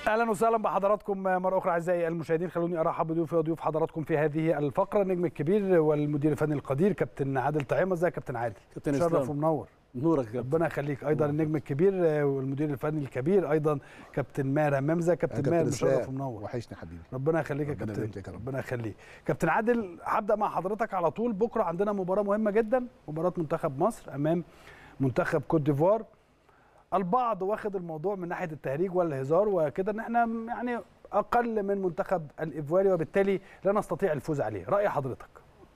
اهلا وسهلا بحضراتكم مره اخرى اعزائي المشاهدين خلوني ارحب بضيوفي وضيوف حضراتكم في هذه الفقره النجم الكبير والمدير الفني القدير كابتن عادل طعيمه ازيك يا كابتن عادل كابتن شرف اسلام ومنور نورك يا كابتن ربنا يخليك ايضا النجم الكبير والمدير الفني الكبير ايضا كابتن ماهر همام ازيك يا كابتن ماهر مشرف ومنور وحشني حبيبي ربنا يخليك يا ربنا كابتن يبارك لك يا رب. ربنا يخليك كابتن عادل هبدا مع حضرتك على طول بكره عندنا مباراه مهمه جدا مباراه منتخب مصر امام منتخب كوت ديفوار البعض واخد الموضوع من ناحيه التهريج والهزار وكده ان احنا يعني اقل من منتخب الايفواري وبالتالي لا نستطيع الفوز عليه راي حضرتك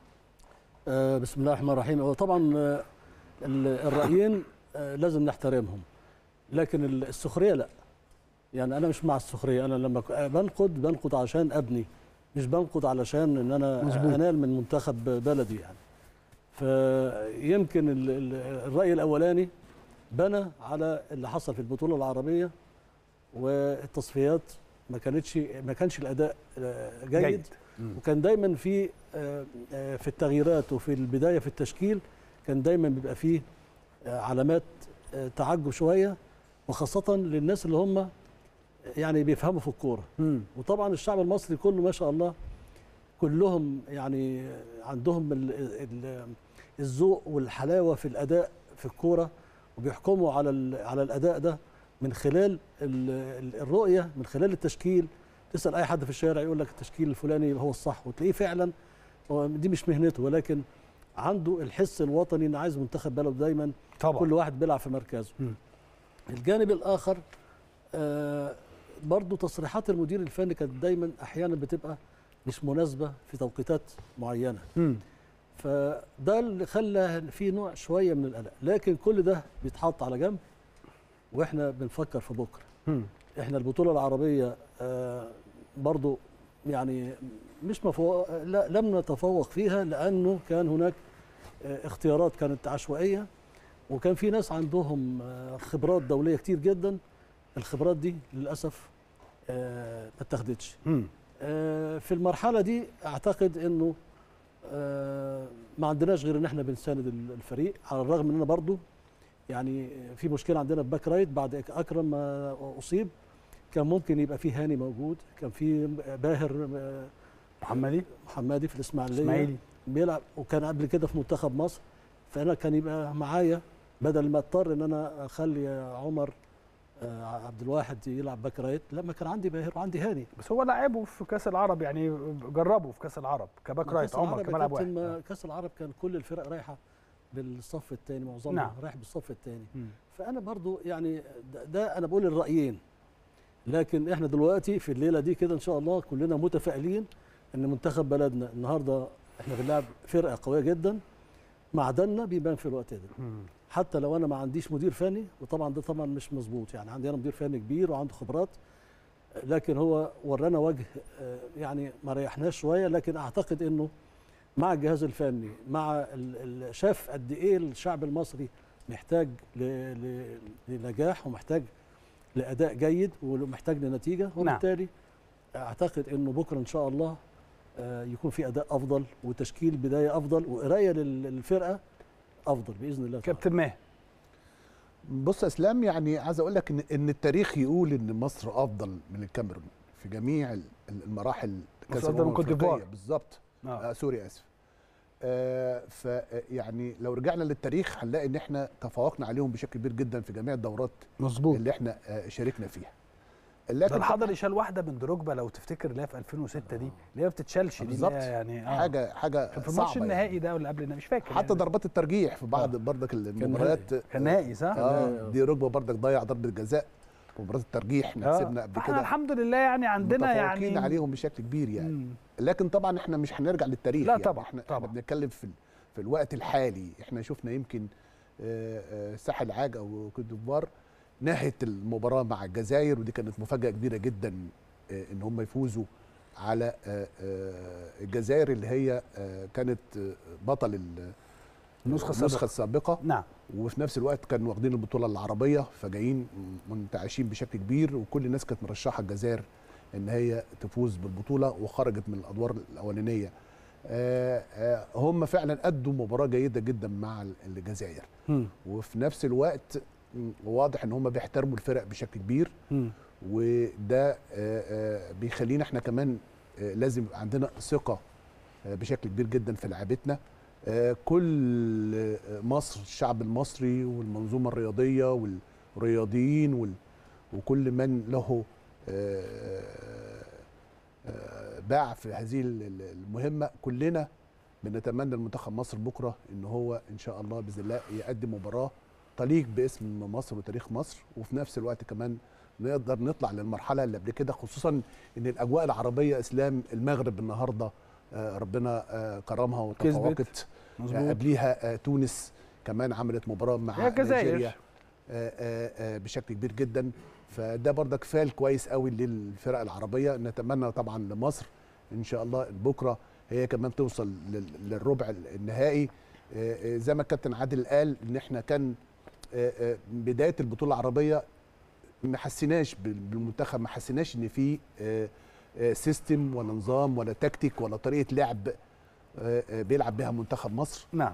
آه بسم الله الرحمن الرحيم هو طبعا آه ال- الرايين آه لازم نحترمهم لكن ال- السخريه لا يعني انا مش مع السخريه انا لما ك- آه، بنقد بنقد عشان ابني مش بنقد علشان ان انا مظبوط. انال من منتخب بلدي يعني فيمكن ال- ال- الراي الاولاني بنى على اللي حصل في البطوله العربيه والتصفيات ما كانتش ما كانش الاداء آه، جيد, جيد. جيد. وكان دايما في آه، آه، في التغييرات وفي البدايه في التشكيل كان دايما بيبقى فيه آه، علامات آه، تعجب شويه وخاصه للناس اللي هم يعني بيفهموا في الكوره مم. وطبعا الشعب المصري كله ما شاء الله كلهم يعني عندهم ال- ال- الذوق والحلاوه في الاداء في الكوره وبيحكموا على ال- على الاداء ده من خلال ال- ال- الرؤيه من خلال التشكيل تسال اي حد في الشارع يقول لك التشكيل الفلاني هو الصح وتلاقيه فعلا هو دي مش مهنته ولكن عنده الحس الوطني ان عايز منتخب بلده دايما طبعا كل واحد بيلعب في مركزه مم. الجانب الاخر آه برضو تصريحات المدير الفني كانت دايما احيانا بتبقى مش مناسبه في توقيتات معينه مم. فده اللي خلى في نوع شويه من القلق لكن كل ده بيتحط على جنب واحنا بنفكر في بكره مم. احنا البطوله العربيه آه برضو يعني مش مفوق لا لم نتفوق فيها لانه كان هناك آه اختيارات كانت عشوائيه وكان في ناس عندهم آه خبرات دوليه كتير جدا الخبرات دي للاسف آه ما اتخذتش مم. آه، في المرحله دي اعتقد انه آه، ما عندناش غير ان احنا بنساند ال- الفريق على الرغم ان انا برضو يعني في مشكله عندنا في باك رايت بعد إك- اكرم ما اصيب كان ممكن يبقى في هاني موجود كان في باهر آه، محمدي محمدي في الاسماعيليه اسماعيلي بيلعب وكان قبل كده في منتخب مصر فانا كان يبقى معايا بدل ما اضطر ان انا اخلي عمر آه، عبد الواحد يلعب باك رايت لما كان عندي باهر وعندي هاني بس هو لعبه في كاس العرب يعني جربه في كاس العرب كباك ما رايت كأس عمر العرب يا كملعب كابتن، واحد ما كاس العرب كان كل الفرق رايحه بالصف الثاني معظمها نعم. رايح بالصف الثاني مم. فانا برضو يعني ده, ده انا بقول الرايين لكن احنا دلوقتي في الليله دي كده ان شاء الله كلنا متفائلين ان منتخب بلدنا النهارده احنا بنلعب فرقه قويه جدا معدننا بيبان في الوقت ده مم. حتى لو انا ما عنديش مدير فني وطبعا ده طبعا مش مظبوط يعني عندي انا مدير فني كبير وعنده خبرات لكن هو ورانا وجه آه، يعني ما ريحناش شويه لكن اعتقد انه مع الجهاز الفني مع ال- ال- شاف قد ايه الشعب المصري محتاج ل- ل- لنجاح ومحتاج لاداء جيد ومحتاج لنتيجه وبالتالي اعتقد انه بكره ان شاء الله آه، يكون في اداء افضل وتشكيل بدايه افضل وقرايه لل- للفرقه افضل باذن الله تعالى. كابتن ماهر بص يا اسلام يعني عايز اقول لك ان ان التاريخ يقول ان مصر افضل من الكاميرون في جميع ال- المراحل مصر كاس أفضل من الامم كوت الافريقيه ديفوار. بالظبط آه. آه سوري اسف آه ف يعني لو رجعنا للتاريخ هنلاقي ان احنا تفوقنا عليهم بشكل كبير جدا في جميع الدورات مظبوط اللي احنا آه شاركنا فيها ده لكن الحضري شال واحده من دروجبا لو تفتكر اللي هي في 2006 دي اللي هي ما بتتشالش دي اللي بالظبط. هي يعني آه. حاجه حاجه كان في صعبة الماتش النهائي ده ولا قبل النهائي مش فاكر حتى يعني. ضربات الترجيح في بعض برضك المباريات كان نهائي صح؟ اه دي ركبه برضك ضيع ضربه جزاء في مباراه الترجيح احنا آه. كسبنا قبل فاحنا كده الحمد لله يعني عندنا متفوقين يعني عليهم بشكل كبير يعني مم. لكن طبعا احنا مش هنرجع للتاريخ لا يعني طبعاً، احنا طبعاً. احنا بنتكلم في ال- في الوقت الحالي احنا شفنا يمكن آه، آه، ساحل عاج او كوت ديفوار نهت المباراه مع الجزائر ودي كانت مفاجاه كبيره جدا آه، ان هم يفوزوا على آه، آه، الجزائر اللي هي آه، كانت آه، بطل ال- النسخه النسخه السابقه السابقه نعم وفي نفس الوقت كانوا واخدين البطوله العربيه فجايين منتعشين بشكل كبير وكل الناس كانت مرشحه الجزائر ان هي تفوز بالبطوله وخرجت من الادوار الاولانيه آه، آه، هم فعلا ادوا مباراه جيده جدا مع الجزائر مم. وفي نفس الوقت م، واضح ان هم بيحترموا الفرق بشكل كبير مم. وده آه، آه، بيخلينا احنا كمان آه، لازم يبقى عندنا ثقه آه، بشكل كبير جدا في لعبتنا آه، كل آه، مصر الشعب المصري والمنظومه الرياضيه والرياضيين وال- وكل من له آه، آه، باع في هذه ال- ال- المهمه كلنا بنتمنى لمنتخب مصر بكره ان هو ان شاء الله باذن الله يقدم مباراه تليق باسم مصر وتاريخ مصر وفي نفس الوقت كمان نقدر نطلع للمرحله اللي قبل كده خصوصا ان الاجواء العربيه اسلام المغرب النهارده آه، ربنا آه، كرمها وتفوقت آه، مظبوط قبليها آه، تونس كمان عملت مباراه مع هي الجزائر. نيجيريا آه، آه، آه، بشكل كبير جدا فده برضك فال كويس قوي للفرق العربيه نتمنى طبعا لمصر ان شاء الله بكره هي كمان توصل لل- للربع النهائي آه، آه، زي ما الكابتن عادل قال ان احنا كان آه، آه، بدايه البطوله العربيه ما حسيناش بال- بالمنتخب ما حسيناش ان في آه، آه، سيستم ولا نظام ولا تكتيك ولا طريقه لعب آه، آه، بيلعب بها منتخب مصر نعم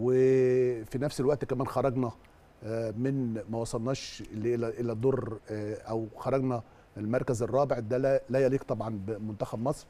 وفي نفس الوقت كمان خرجنا آه، من ما وصلناش الى الى الدور آه، او خرجنا المركز الرابع ده لا- لا يليق طبعا بمنتخب مصر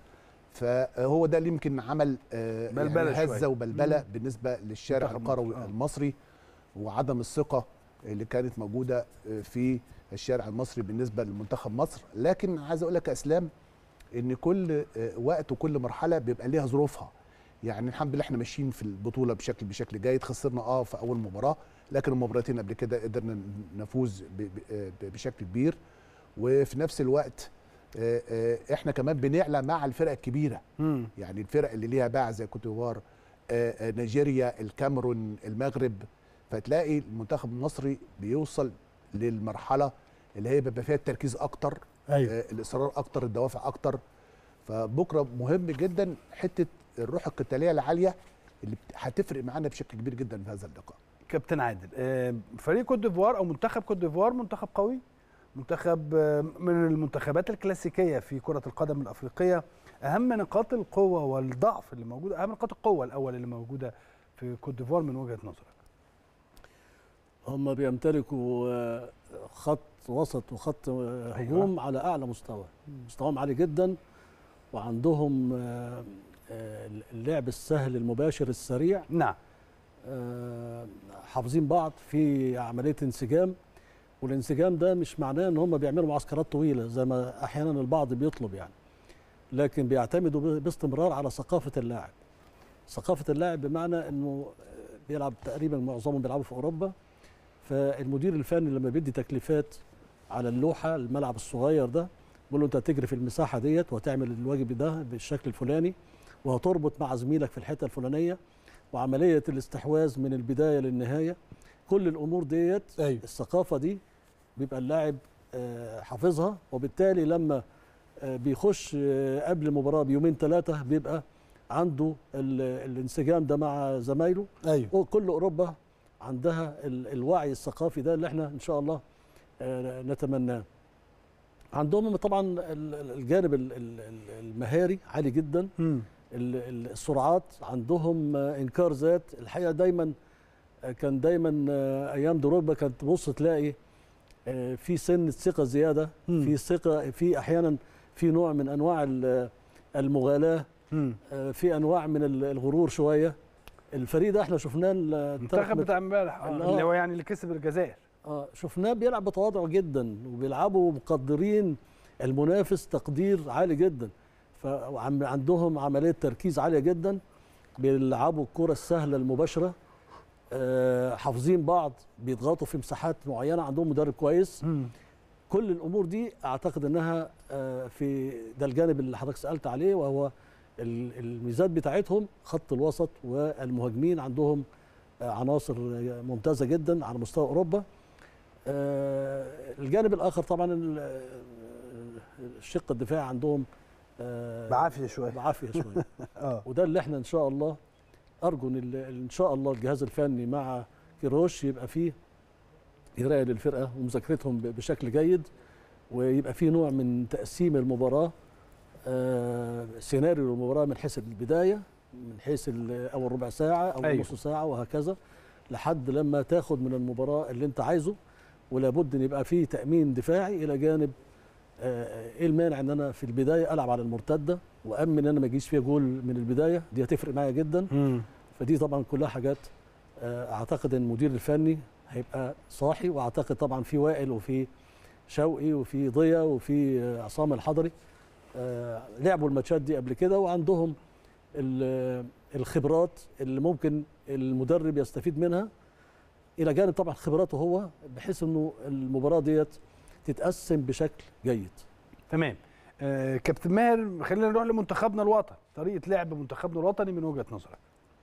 فهو ده اللي يمكن عمل آه، بلبلة يعني شوية. هزه وبلبله بالنسبه للشارع منتخب القروي مصر، آه. المصري وعدم الثقه اللي كانت موجوده آه، في الشارع المصري بالنسبه لمنتخب مصر لكن عايز اقول لك يا اسلام ان كل آه، وقت وكل مرحله بيبقى ليها ظروفها يعني الحمد لله احنا ماشيين في البطوله بشكل بشكل جيد خسرنا اه في اول مباراه لكن المباراتين قبل كده قدرنا نفوز ب- ب- آه، بشكل كبير وفي نفس الوقت آه، آه، احنا كمان بنعلى مع الفرق الكبيره مم. يعني الفرق اللي ليها باع زي كوت ديفوار آه، آه، نيجيريا الكاميرون المغرب فتلاقي المنتخب المصري بيوصل للمرحله اللي هي بيبقى فيها التركيز اكتر ايوه آه، الاصرار اكتر الدوافع اكتر فبكره مهم جدا حته الروح القتاليه العاليه اللي بت- هتفرق معانا بشكل كبير جدا في هذا اللقاء كابتن عادل آه، فريق كوت ديفوار او منتخب كوت ديفوار منتخب قوي منتخب آه، من المنتخبات الكلاسيكيه في كره القدم الافريقيه اهم نقاط القوه والضعف اللي موجوده اهم نقاط القوه الاول اللي موجوده في كوت ديفوار من وجهه نظرك هم بيمتلكوا آه، خط وسط وخط آه، هجوم على اعلى مستوى مستواهم عالي جدا وعندهم آه، آه، اللعب السهل المباشر السريع نعم آه، حافظين بعض في عمليه انسجام والانسجام ده مش معناه ان هم بيعملوا معسكرات طويله زي ما احيانا البعض بيطلب يعني لكن بيعتمدوا ب- باستمرار على ثقافه اللاعب ثقافه اللاعب بمعنى انه بيلعب تقريبا معظمهم بيلعبوا في اوروبا فالمدير الفني لما بيدي تكليفات على اللوحه الملعب الصغير ده بيقول له انت هتجري في المساحه ديت وهتعمل الواجب ده بالشكل الفلاني وهتربط مع زميلك في الحته الفلانيه وعمليه الاستحواذ من البدايه للنهايه كل الامور ديت ايوه الثقافه دي بيبقى اللاعب آه، حافظها وبالتالي لما آه، بيخش آه، قبل المباراه بيومين ثلاثه بيبقى عنده ال- الانسجام ده مع زمايله ايوه وكل اوروبا عندها ال- الوعي الثقافي ده اللي احنا ان شاء الله آه، نتمناه عندهم طبعا ال- ال- الجانب ال- ال- ال- المهاري عالي جدا مم. ال- ال- السرعات عندهم آه، انكار ذات الحقيقه دايما آه، كان دايما آه، ايام دروجبا كانت تبص تلاقي آه، في سن ثقه زياده مم. في ثقه في احيانا في نوع من انواع ال- المغالاه مم. آه، في انواع من ال- الغرور شويه الفريق ده احنا شفناه ال- المنتخب التلات بتاع امبارح آه، آه. اللي هو يعني اللي كسب الجزائر اه شفناه بيلعب بتواضع جدا وبيلعبوا مقدرين المنافس تقدير عالي جدا فعندهم عمليه تركيز عاليه جدا بيلعبوا الكره السهله المباشره آه حافظين بعض بيضغطوا في مساحات معينه عندهم مدرب كويس كل الامور دي اعتقد انها آه في ده الجانب اللي حضرتك سالت عليه وهو ال- الميزات بتاعتهم خط الوسط والمهاجمين عندهم آه، عناصر ممتازه جدا على مستوى اوروبا آه، الجانب الاخر طبعا ال- الشق الدفاعي عندهم آه، بعافيه شويه بعافيه شويه اه وده اللي احنا ان شاء الله ارجو ان ال- ان شاء الله الجهاز الفني مع كيروش يبقى فيه قرايه للفرقه ومذاكرتهم ب- بشكل جيد ويبقى فيه نوع من تقسيم المباراه آه، سيناريو المباراه من حيث البدايه من حيث ال- اول ربع ساعه او أيوه. نص ساعه وهكذا لحد لما تاخد من المباراه اللي انت عايزه ولابد ان يبقى فيه تامين دفاعي الى جانب آه، ايه المانع ان انا في البدايه العب على المرتده وامن ان انا ما يجيش فيها جول من البدايه دي هتفرق معايا جدا مم. فدي طبعا كلها حاجات آه، اعتقد ان المدير الفني هيبقى صاحي واعتقد طبعا في وائل وفي شوقي وفي ضيا وفي آه، عصام الحضري آه، لعبوا الماتشات دي قبل كده وعندهم ال- الخبرات اللي ممكن المدرب يستفيد منها الى جانب طبعا خبراته هو بحيث انه المباراه ديت تتقسم بشكل جيد تمام آه كابتن ماهر خلينا نروح لمنتخبنا الوطني طريقه لعب منتخبنا الوطني من وجهه نظرك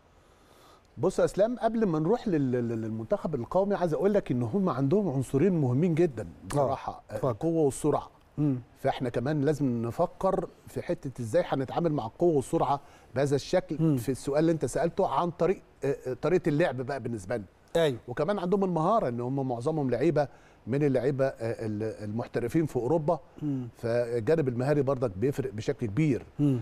بص يا اسلام قبل ما نروح لل- لل- للمنتخب القومي عايز اقول لك ان هم عندهم عنصرين مهمين جدا بصراحه اتفضل. القوه والسرعه مم. فاحنا كمان لازم نفكر في حته ازاي هنتعامل مع القوه والسرعه بهذا الشكل مم. في السؤال اللي انت سالته عن طريق آه، آه، طريقه اللعب بقى بالنسبه لنا ايوه وكمان عندهم المهاره ان هم معظمهم لعيبه من اللعيبه آه، ال- المحترفين في اوروبا مم. فالجانب المهاري برضك بيفرق بشكل كبير مم.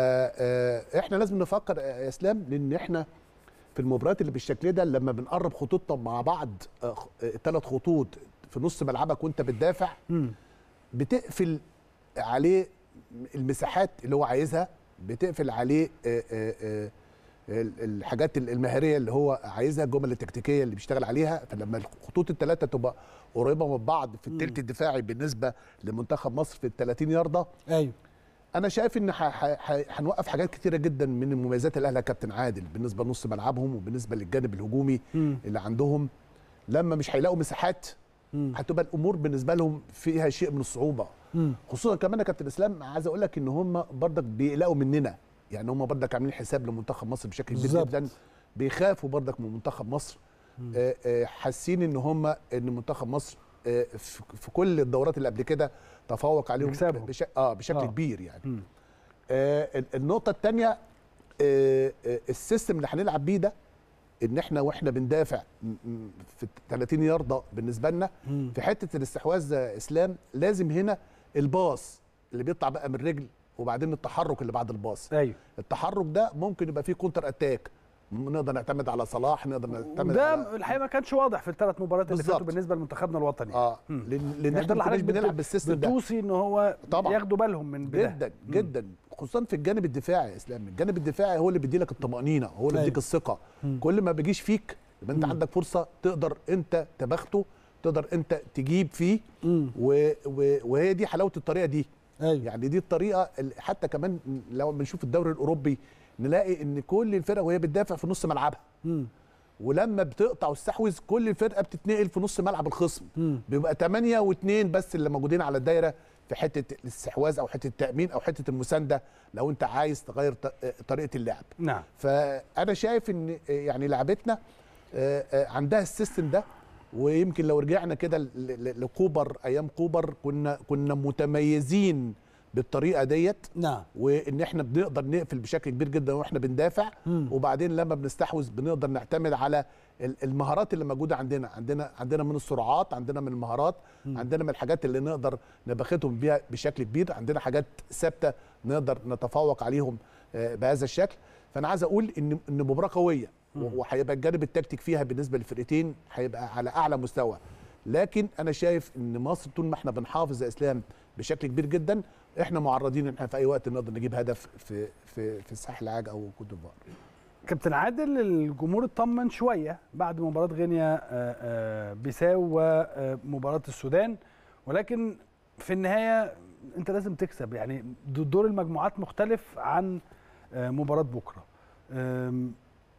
فاحنا لازم نفكر يا اسلام لان احنا في المباريات اللي بالشكل ده لما بنقرب خطوطنا مع بعض ثلاث خطوط في نص ملعبك وانت بتدافع مم. بتقفل عليه المساحات اللي هو عايزها بتقفل عليه آه، آه، آه، ال- الحاجات المهاريه اللي هو عايزها الجمل التكتيكيه اللي بيشتغل عليها فلما الخطوط الثلاثه تبقى قريبه من بعض في الثلث الدفاعي بالنسبه لمنتخب مصر في ال 30 يارده ايوه انا شايف ان ح- ح- ح- هنوقف حاجات كتيره جدا من المميزات اللي قالها كابتن عادل بالنسبه لنص ملعبهم وبالنسبه للجانب الهجومي مم. اللي عندهم لما مش هيلاقوا مساحات مم. هتبقى الامور بالنسبه لهم فيها شيء من الصعوبه مم. خصوصا كمان يا كابتن اسلام عايز اقول لك ان هم برضك بيقلقوا مننا يعني هم برضك عاملين حساب لمنتخب مصر بشكل كبير بالظبط. جدا بيخافوا برضك من منتخب مصر آه، آه، حاسين ان هم ان منتخب مصر آه، في في كل الدورات اللي قبل كده تفوق عليهم بيكسبهم. بش... اه بشكل آه. آه. كبير يعني مم. آه ال- النقطه الثانيه آه آه، السيستم اللي هنلعب بيه ده ان احنا واحنا بندافع م- م- في 30 يارده بالنسبه لنا مم. في حته الاستحواذ يا اسلام لازم هنا الباص اللي بيطلع بقى من الرجل وبعدين التحرك اللي بعد الباص ايوه التحرك ده ممكن يبقى فيه كونتر اتاك نقدر نعتمد على صلاح نقدر نعتمد وده على الحقيقه ما كانش واضح في الثلاث مباريات اللي بالظبط. فاتوا بالنسبه لمنتخبنا الوطني اه مم. لان لان يعني ده احنا اللي ما كناش حضرتك بت- بنلعب بالسيستم ده بتوصي ان هو طبعاً. ياخدوا بالهم من البدايه جدا جدا خصوصا في الجانب الدفاعي يا اسلام الجانب الدفاعي هو اللي بيدي لك الطمانينه هو اللي أيوة. بيديك الثقه مم. كل ما بيجيش فيك يبقى انت مم. عندك فرصه تقدر انت تبخته تقدر انت تجيب فيه مم. و... و... وهي دي حلاوه الطريقه دي ايوه يعني دي الطريقه اللي حتى كمان لو بنشوف الدوري الاوروبي نلاقي ان كل الفرق وهي بتدافع في نص ملعبها مم. ولما بتقطع وتستحوذ كل الفرقه بتتنقل في نص ملعب الخصم مم. بيبقى 8 و2 بس اللي موجودين على الدايره في حته الاستحواذ او حته التامين او حته المسانده لو انت عايز تغير ط- طريقه اللعب نعم فانا شايف ان يعني لعبتنا آه، آه، عندها السيستم ده ويمكن لو رجعنا كده ل- ل- لكوبر ايام كوبر كنا كنا متميزين بالطريقه ديت نعم وان احنا بنقدر نقفل بشكل كبير جدا واحنا بندافع مم. وبعدين لما بنستحوذ بنقدر نعتمد على ال- المهارات اللي موجوده عندنا عندنا عندنا من السرعات عندنا من المهارات عندنا من الحاجات اللي نقدر نبختهم بيها بشكل كبير عندنا حاجات ثابته نقدر نتفوق عليهم آه، بهذا الشكل فانا عايز اقول ان ان مباراه قويه و- وهيبقى الجانب التكتيك فيها بالنسبه للفرقتين هيبقى على اعلى مستوى لكن انا شايف ان مصر طول ما احنا بنحافظ يا اسلام بشكل كبير جدا احنا معرضين ان احنا في اي وقت نقدر نجيب هدف في في في الساحل العاج او كوت ديفوار كابتن عادل الجمهور اطمن شويه بعد مباراه غينيا آه، آه، بيساو ومباراه السودان ولكن في النهايه انت لازم تكسب يعني د- دور المجموعات مختلف عن آه، مباراه بكره آم،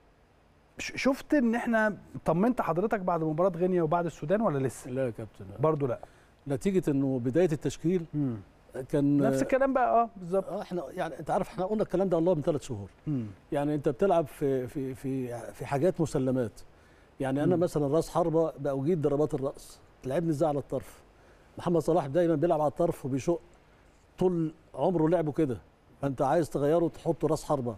ش- شفت ان احنا طمنت حضرتك بعد مباراه غينيا وبعد السودان ولا لسه لا يا كابتن لا. برضو لا نتيجه انه بدايه التشكيل كان نفس الكلام بقى اه بالظبط آه، احنا يعني انت عارف احنا قلنا الكلام ده الله من ثلاث شهور مم. يعني انت بتلعب في في في في حاجات مسلمات يعني انا مم. مثلا راس حربه باجيد ضربات الراس تلعبني ازاي على الطرف محمد صلاح دايما بيلعب على الطرف وبيشق طول عمره لعبه كده فانت عايز تغيره تحطه راس حربه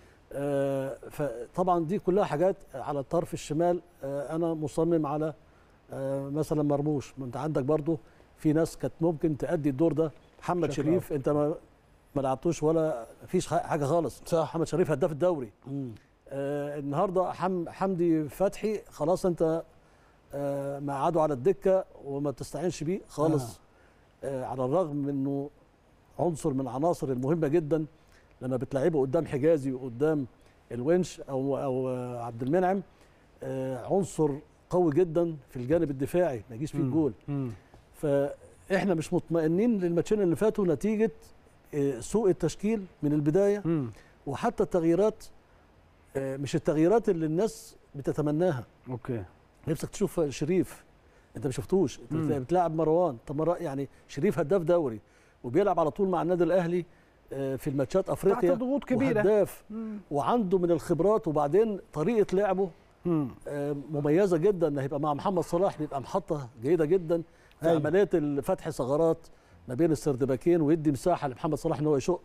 آه فطبعا دي كلها حاجات على الطرف الشمال آه انا مصمم على آه مثلا مرموش ما انت عندك برضو في ناس كانت ممكن تأدي الدور ده محمد بشكل شريف انت ما ما لعبتوش ولا فيش حاجه خالص صح. محمد شريف هداف الدوري آه النهارده حم حمدي فتحي خلاص انت آه مقعده على الدكه وما تستعينش بيه خالص آه، على الرغم من انه عنصر من العناصر المهمه جدا لما بتلعبه قدام حجازي وقدام الونش او او آه، عبد المنعم آه، عنصر قوي جدا في الجانب الدفاعي ما يجيش فيه مم. الجول مم. فاحنا مش مطمئنين للماتشين اللي فاتوا نتيجه آه، سوء التشكيل من البدايه مم. وحتى التغييرات آه، مش التغييرات اللي الناس بتتمناها اوكي نفسك تشوف شريف انت ما شفتوش انت مم. بتلا- بتلاعب مروان طب مرة يعني شريف هداف دوري وبيلعب على طول مع النادي الاهلي آه، في الماتشات تحت افريقيا ضغوط كبيره وهداف مم. وعنده من الخبرات وبعدين طريقه لعبه مم. آه، مميزه جدا هيبقى مع محمد صلاح بيبقى محطه جيده جدا في أيوة. عمليه فتح ثغرات ما بين السردباكين ويدي مساحه لمحمد صلاح ان هو يشق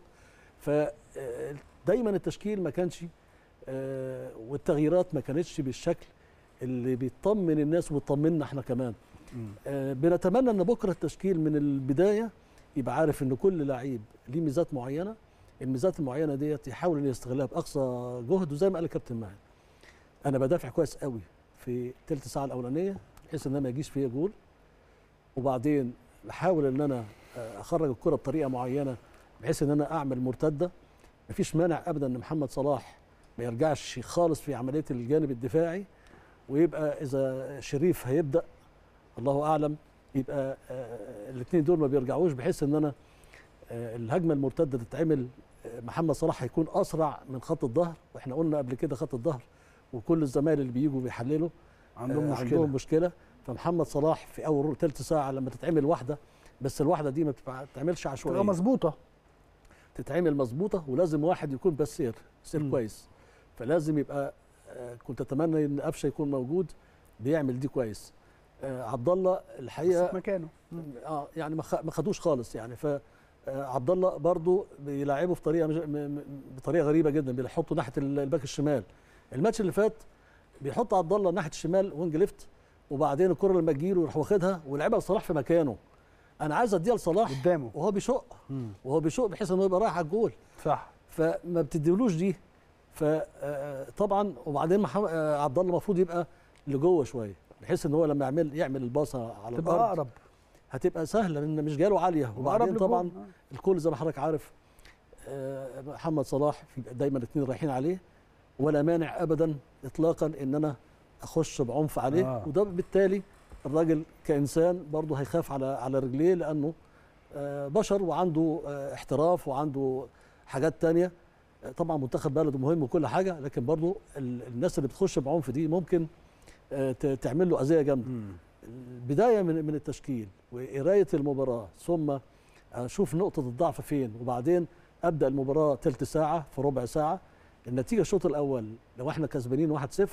فدايما التشكيل ما كانش آه، والتغييرات ما كانتش بالشكل اللي بيطمن الناس وبيطمنا احنا كمان مم. آه، بنتمنى ان بكره التشكيل من البدايه يبقى عارف ان كل لعيب ليه ميزات معينه الميزات المعينه ديت يحاول ان يستغلها باقصى جهد وزي ما قال الكابتن ماهر انا بدافع كويس قوي في ثلث ساعه الاولانيه بحيث ان أنا ما يجيش فيها جول وبعدين بحاول ان انا آه، اخرج الكره بطريقه معينه بحيث ان انا اعمل مرتده مفيش مانع ابدا ان محمد صلاح ما يرجعش خالص في عمليه الجانب الدفاعي ويبقى اذا شريف هيبدا الله اعلم يبقى الاثنين دول ما بيرجعوش بحيث ان انا آه، الهجمه المرتده تتعمل آه، محمد صلاح هيكون اسرع من خط الظهر واحنا قلنا قبل كده خط الظهر وكل الزمايل اللي بيجوا بيحللوا عندهم آه، مشكله عندهم مشكله فمحمد صلاح في اول ثلث ساعه لما تتعمل واحده بس الواحده دي ما بتبقى- بتتعملش عشوائيه تبقى مظبوطه تتعمل مظبوطه ولازم واحد يكون بس سير سير مم. كويس فلازم يبقى آه، كنت اتمنى ان قفشه يكون موجود بيعمل دي كويس آه، عبد الله بس الحقيقه في مكانه اه يعني ما خ- ما خدوش خالص يعني ف آه، عبد الله برضه بيلعبه بطريقه مش- م- م- بطريقه غريبه جدا بيحطه ناحيه ال- الباك الشمال الماتش اللي فات بيحط عبد الله ناحيه الشمال وينج ليفت وبعدين الكره لما تجيله يروح واخدها ويلعبها لصلاح في مكانه انا عايز اديها لصلاح قدامه وهو بيشق مم. وهو بيشق بحيث انه يبقى رايح على الجول صح فما بتديلوش دي فطبعا وبعدين محمد آه، عبد الله المفروض يبقى لجوه شويه بحيث ان هو لما يعمل يعمل الباصه على تبقى الارض اقرب هتبقى سهله لان مش جاله عاليه وأقرب وبعدين للجول. طبعا آه. الكل زي ما حضرتك عارف آه، محمد صلاح في دايما الاثنين رايحين عليه ولا مانع ابدا اطلاقا ان انا اخش بعنف عليه آه. آه. وده بالتالي الراجل كانسان برضه هيخاف على على رجليه لانه آه، بشر وعنده آه، احتراف وعنده حاجات تانية آه، طبعا منتخب بلده مهم وكل حاجه لكن برضه ال- الناس اللي بتخش بعنف دي ممكن آه، ت- تعمل له اذيه جامده مم. البدايه من من التشكيل وقرايه المباراه ثم اشوف نقطه الضعف فين وبعدين ابدا المباراه ثلث ساعه في ربع ساعه النتيجه الشوط الاول لو احنا كسبانين 1-0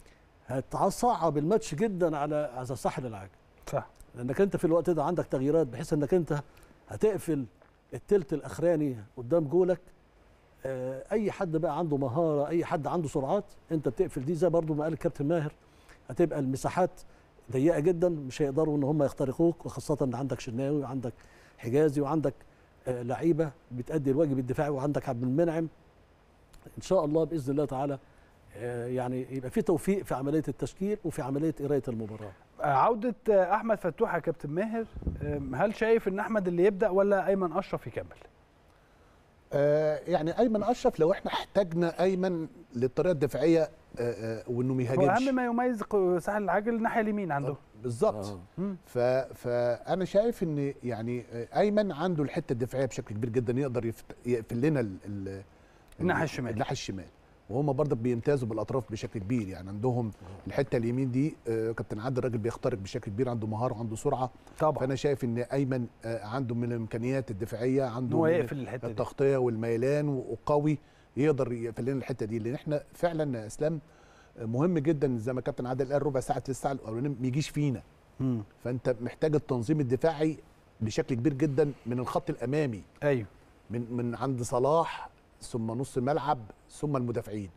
هتصعب الماتش جدا على على ساحل العاج صح لانك انت في الوقت ده عندك تغييرات بحيث انك انت هتقفل الثلث الاخراني قدام جولك آه، اي حد بقى عنده مهاره اي حد عنده سرعات انت بتقفل دي زي برضو ما قال الكابتن ماهر هتبقى المساحات ضيقه جدا مش هيقدروا ان هم يخترقوك وخاصه ان عندك شناوي وعندك حجازي وعندك آه، لعيبه بتأدي الواجب الدفاعي وعندك عبد المنعم ان شاء الله باذن الله تعالى آه، يعني يبقى في توفيق في عمليه التشكيل وفي عمليه قرايه المباراه آه، عودة آه، أحمد فتوح يا كابتن ماهر آم، هل شايف إن أحمد اللي يبدأ ولا أيمن أشرف يكمل؟ آه يعني ايمن اشرف لو احنا احتاجنا ايمن للطريقه الدفاعيه آه آه وانه ما هو يهاجمش أهم ما يميز ق- ساحل العاجل الناحية اليمين عنده بالظبط آه. مم. ف... فانا شايف ان يعني ايمن عنده الحته الدفاعيه بشكل كبير جدا يقدر يفت... يقفل لنا ال... ال... الناحية الشمال. الناحيه الشمال وهم برضه بيمتازوا بالاطراف بشكل كبير يعني عندهم الحته اليمين دي آه، كابتن عادل الراجل بيخترق بشكل كبير عنده مهاره وعنده سرعه طبعا فانا شايف ان ايمن آه، عنده من الامكانيات الدفاعيه إن عنده هو من يقفل الحتة دي التغطيه والميلان وقوي يقدر يقفل لنا الحته دي لان احنا فعلا يا اسلام مهم جدا زي ما كابتن عادل قال ربع ساعه الساعه الاولانيه ما يجيش فينا مم. فانت محتاج التنظيم الدفاعي بشكل كبير جدا من الخط الامامي أيوه من من عند صلاح ثم نص الملعب ثم المدافعين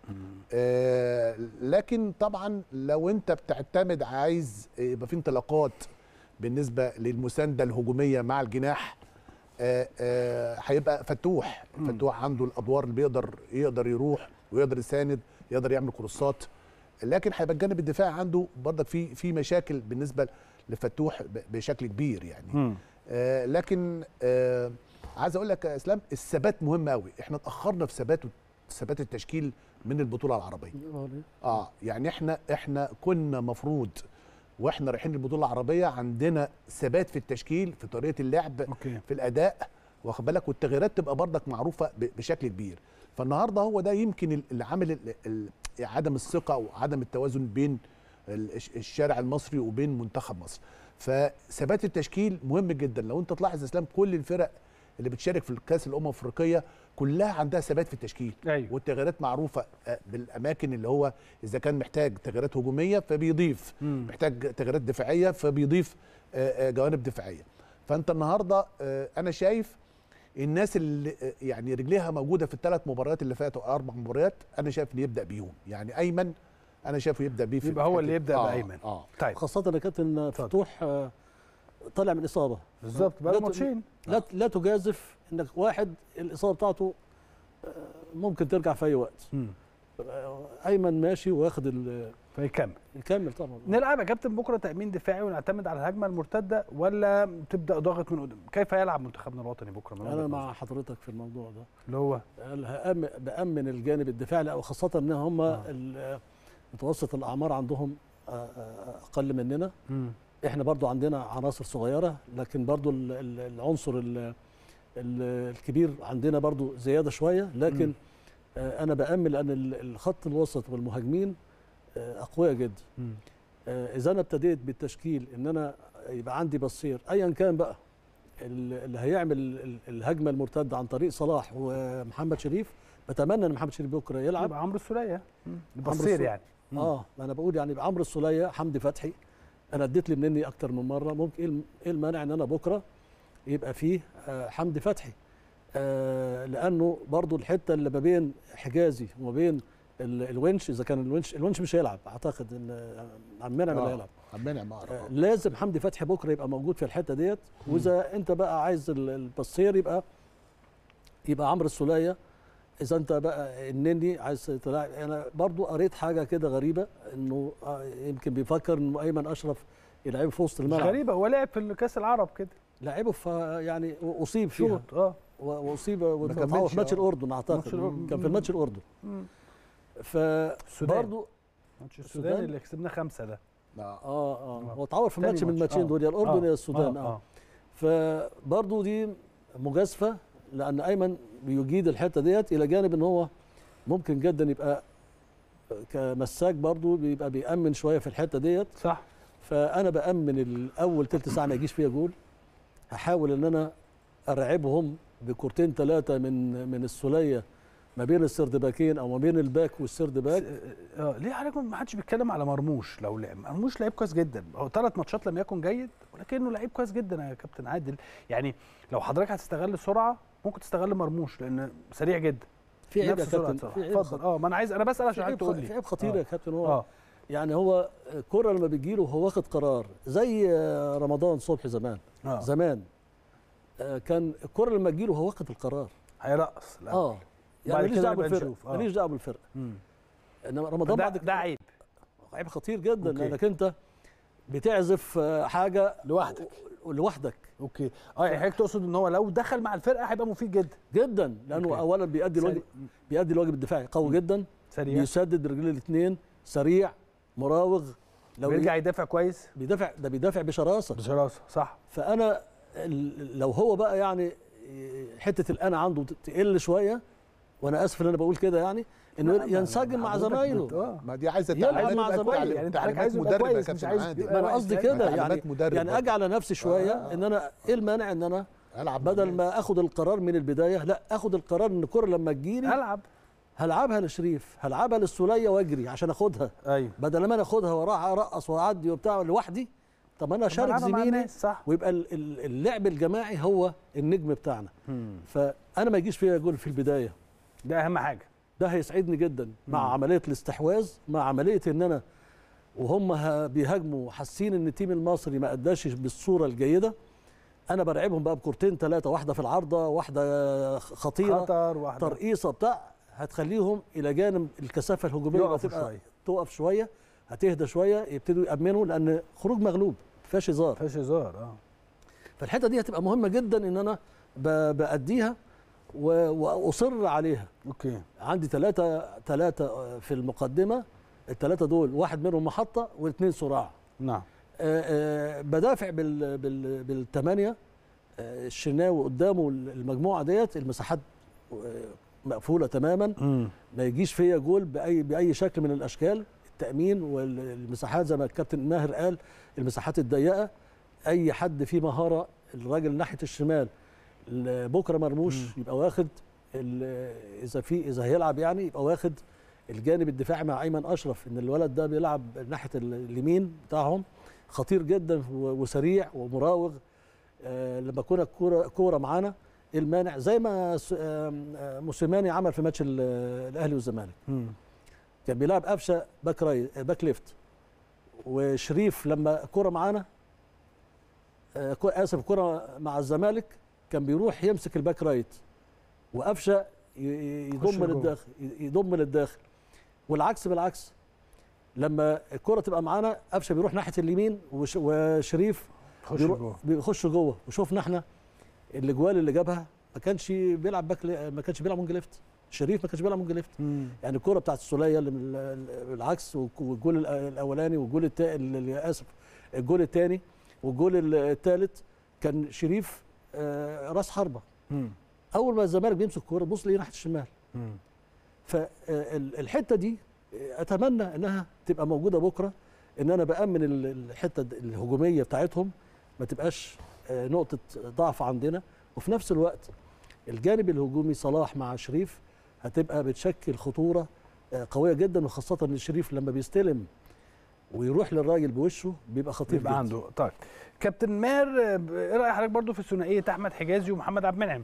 آه لكن طبعا لو انت بتعتمد عايز يبقى في انطلاقات بالنسبه للمسانده الهجوميه مع الجناح آه، آه، هيبقى فتوح مم. فتوح عنده الادوار اللي بيقدر يقدر يروح ويقدر يساند يقدر يعمل كروسات لكن هيبقى الجانب الدفاعي عنده برضك في في مشاكل بالنسبه لفتوح ب- بشكل كبير يعني مم. آه لكن آه عايز اقول لك يا اسلام الثبات مهم قوي احنا اتاخرنا في ثبات ثبات التشكيل من البطوله العربيه اه يعني احنا احنا كنا مفروض واحنا رايحين البطوله العربيه عندنا ثبات في التشكيل في طريقه اللعب اوكي في الاداء واخد بالك والتغييرات تبقى بردك معروفه ب- بشكل كبير فالنهارده هو ده يمكن ال- اللي عامل ال- ال- عدم الثقه او عدم التوازن بين ال- الش- الشارع المصري وبين منتخب مصر فثبات التشكيل مهم جدا لو انت تلاحظ يا اسلام كل الفرق اللي بتشارك في الكاس الامم الافريقيه كلها عندها ثبات في التشكيل ايوه والتغييرات معروفه آه، بالاماكن اللي هو اذا كان محتاج تغييرات هجوميه فبيضيف مم. محتاج تغييرات دفاعيه فبيضيف آه، آه، جوانب دفاعيه فانت النهارده آه، انا شايف الناس اللي آه، يعني رجليها موجوده في الثلاث مباريات اللي فاتوا أو اربع مباريات انا شايف ان يبدا بيهم يعني ايمن انا شايفه يبدا بيه في يبقى هو الحتة اللي دي. يبدأ آه بأيمن. اه طيب خاصة يا كابتن فتوح آه، طالع من إصابة بالظبط بقى لا له ت- ماتشين لا لا تجازف انك واحد الاصابه بتاعته آه، ممكن ترجع في اي وقت مم. آه، ايمن ماشي واخد ال- فيكمل الكامل طبعا نلعب يا كابتن بكره تامين دفاعي ونعتمد على الهجمه المرتده ولا تبدا ضاغط من قدام كيف يلعب منتخبنا الوطني بكره من انا وجهة مع نظرك؟ حضرتك في الموضوع ده اللي هو أنا هأم- بامن الجانب الدفاعي لا وخاصه ان هم آه. ال- متوسط الاعمار عندهم آه، آه، اقل مننا مم. احنا برضو عندنا عناصر صغيره لكن برضو ال- ال- العنصر ال- ال- الكبير عندنا برضو زياده شويه لكن مم. آه، انا بامل ان ال- الخط الوسط والمهاجمين آه، اقوياء جدا مم. آه، اذا انا ابتديت بالتشكيل ان انا يبقى عندي بصير ايا كان بقى ال- اللي هيعمل ال- الهجمه المرتده عن طريق صلاح ومحمد شريف بتمنى ان محمد شريف بكره يلعب يبقى عمرو السوليه عمرو بصير السو- يعني مم. اه ما انا بقول يعني يبقى عمرو السوليه حمدي فتحي انا اديت لي مني اكتر من مره ممكن ايه الم- إيه المانع ان انا بكره يبقى فيه آه، حمدي فتحي آه، لانه برضو الحته اللي ما بين حجازي وما بين ال- الونش اذا كان الونش الونش مش هيلعب اعتقد ان آه، عم منعم اللي آه. هيلعب عم منعم آه. آه، لازم حمدي فتحي بكره يبقى موجود في الحته ديت واذا انت بقى عايز ال- البصير يبقى يبقى عمرو السوليه اذا انت بقى النني عايز تلاعب انا برضو قريت حاجه كده غريبه انه آه، يمكن بيفكر انه ايمن اشرف يلعبه في وسط مش الملعب غريبه هو لعب في كاس العرب كده لعبه في يعني اصيب فيها شوط اه و- واصيب كملش، وتعوض في ماتش آه. الاردن ماتش اعتقد الأردن. كان في الماتش الاردن مم. فبرضه السودان ماتش السودان السودان؟ اللي كسبنا خمسه ده آه. اه اه آه. هو اتعور في تاني ماتش من ماتش، الماتشين آه. دول يا الاردن آه. يا السودان اه, اه آه. فبرضه دي مجازفه لان ايمن بيجيد الحته ديت الى جانب ان هو ممكن جدا يبقى كمساك برضه بيبقى بيامن شويه في الحته ديت صح فانا بامن الاول تلت ساعه ما يجيش فيها جول هحاول ان انا ارعبهم بكورتين ثلاثه من من السوليه ما بين السردباكين او ما بين الباك والسرد باك اه ليه حضرتك ما حدش بيتكلم على مرموش لو لعب مرموش لعيب كويس جدا هو ثلاث ماتشات لم يكن جيد ولكنه لعيب كويس جدا يا كابتن عادل يعني لو حضرتك هتستغل السرعه ممكن تستغل مرموش لان سريع جدا في عيب يا نفس سرعة كابتن صلاح. في عيب اتفضل اه ما انا عايز انا بسال في عشان عيب, تقول في لي عيب خطير آه. يا كابتن هو اه يعني هو الكرة لما بتجيله هو واخد قرار زي آه، رمضان صبحي زمان اه زمان آه، كان الكرة لما تجيله هو واخد القرار هيرقص لا اه بعد يعني ماليش كده دعوه نبقى بالفرقه نشوف، آه. ماليش دعوه بالفرقه مم. انما رمضان ده, بعد ده عيب عيب خطير جدا أوكي. لانك انت بتعزف آه، حاجه لوحدك و- لوحدك اوكي اه يعني حضرتك تقصد ان هو لو دخل مع الفرقه هيبقى مفيد جدا جدا لانه أوكي. اولا بيأدي الواجب سريع. بيأدي الواجب الدفاعي قوي جدا سريع بيسدد رجليه الاثنين سريع مراوغ لو بيرجع يدافع كويس بيدافع ده بيدافع بشراسه بشراسه صح فانا ال- لو هو بقى يعني حته الانا عنده تقل شويه وانا اسف ان انا بقول كده يعني انه لا، ما- ينسجم مع حضرتك زمايله بت- اه ما دي عايزه يلعب تعليمات مع بقى زمايله. تعليم- يعني انت حضرتك تعليمات عايزه يبقى مدرب يا كويس مش كابتن عايز عادل يبقى ما انا واقف قصدي يعني. كده تعليمات يعني مدرب يعني برضه. اجي على نفسي شويه آه. ان انا ايه المانع ان انا العب مع بدل الناس. ما اخد القرار من البدايه لا اخد القرار ان الكره لما تجيلي العب هلعبها لشريف هلعبها للسوليه واجري عشان اخدها ايوه بدل ما انا اخدها واروح ارقص واعدي وبتاع لوحدي طب انا اشارك بلعبها مع زميلي الناس، صح ويبقى ال- ال- اللعب الجماعي هو النجم بتاعنا فانا ما يجيش فيها جول في البدايه ده اهم حاجه ده هيسعدني جدا مع مم. عمليه الاستحواذ مع عمليه ان انا وهم ه- بيهاجموا حاسين ان التيم المصري ما اداش بالصوره الجيده انا برعبهم بقى بكورتين ثلاثه واحده في العارضه واحده خطيره خطر واحده ترقيصه بتاع هتخليهم الى جانب الكثافه الهجوميه يقفوا هتبقى شويه تقف شويه هتهدى شويه يبتدوا يامنوا لان خروج مغلوب ما فيهاش هزار فيهاش هزار اه فالحته دي هتبقى مهمه جدا ان انا ب- باديها و- واصر عليها اوكي عندي ثلاثه ثلاثه في المقدمه الثلاثه دول واحد منهم محطه واثنين صراع نعم آه، آه، بدافع بال بال بالثمانيه آه، الشناوي قدامه المجموعه ديت المساحات آه، مقفوله تماما امم ما يجيش فيا جول باي باي شكل من الاشكال التامين والمساحات زي ما الكابتن ماهر قال المساحات الضيقه اي حد فيه مهاره الراجل ناحيه الشمال ال- بكره مرموش مم. يبقى واخد ال- اذا في اذا هيلعب يعني يبقى واخد الجانب الدفاعي مع ايمن اشرف ان الولد ده بيلعب ناحيه ال- اليمين بتاعهم خطير جدا و- وسريع ومراوغ آه، لما كنا الكوره كوره معانا إيه المانع زي ما س- آم، آه، موسيماني عمل في ماتش ال- الاهلي والزمالك امم كان بيلعب قفشه باك راي باك ليفت وشريف لما كوره معانا آه، كو- اسف كوره مع الزمالك كان بيروح يمسك الباك رايت وقفشه ي- ي- يخش يضم لجوه. للداخل ي- يضم للداخل والعكس بالعكس لما الكره تبقى معانا قفشه بيروح ناحيه اليمين وش- وشريف خش بيروح- جوه بيخش جوه وشوفنا احنا الاجوال اللي جابها ما كانش بيلعب باك لي- ما كانش بيلعب وينج ليفت شريف ما كانش بيلعب وينج ليفت مم. يعني الكره بتاعت السوليه اللي من ال- بالعكس والجول الأ- الاولاني والجول التا- اللي اسف الجول الثاني والجول الثالث كان شريف آه، راس حربه مم. اول ما الزمالك بيمسك الكوره بص ليه ناحيه الشمال مم. فالحته دي آه، اتمنى انها تبقى موجوده بكره ان انا بامن ال- الحته د- الهجوميه بتاعتهم ما تبقاش آه، نقطه ضعف عندنا وفي نفس الوقت الجانب الهجومي صلاح مع شريف هتبقى بتشكل خطوره آه، قويه جدا وخاصه ان شريف لما بيستلم ويروح للراجل بوشه بيبقى خطير يبقى جدا عنده طيب كابتن ماهر آه، ايه راي حضرتك برضو في ثنائيه احمد حجازي ومحمد عبد المنعم